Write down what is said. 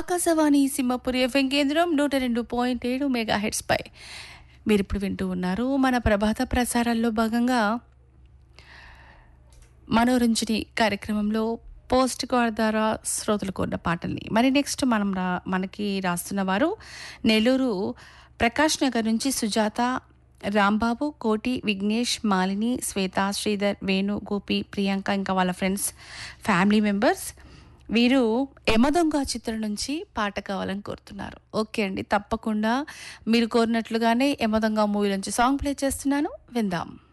Akashvani Simhapuri FM కేంద్రం నూట రెండు పాయింట్ ఏడు మెగా హెడ్స్పై మీరు ఇప్పుడు వింటూ ఉన్నారు మన ప్రభాత ప్రసారాల్లో భాగంగా మనోరంజని కార్యక్రమంలో పోస్ట్ కార్డ్ ద్వారా శ్రోతలు కోరిన పాటల్ని మరి నెక్స్ట్ మనం రా మనకి రాస్తున్న వారు నెల్లూరు ప్రకాష్ నగర్ నుంచి సుజాత రాంబాబు కోటి విఘ్నేష్ మాలిని శ్వేత శ్రీధర్ వేణు గోపి ప్రియాంక ఇంకా వాళ్ళ ఫ్రెండ్స్ ఫ్యామిలీ మెంబర్స్ వీరు యమదొంగ చిత్రం నుంచి పాట కావాలని కోరుతున్నారు ఓకే అండి తప్పకుండా మీరు కోరినట్లుగానే యమదొంగ మూవీ నుంచి సాంగ్ ప్లే చేస్తున్నాను విందాం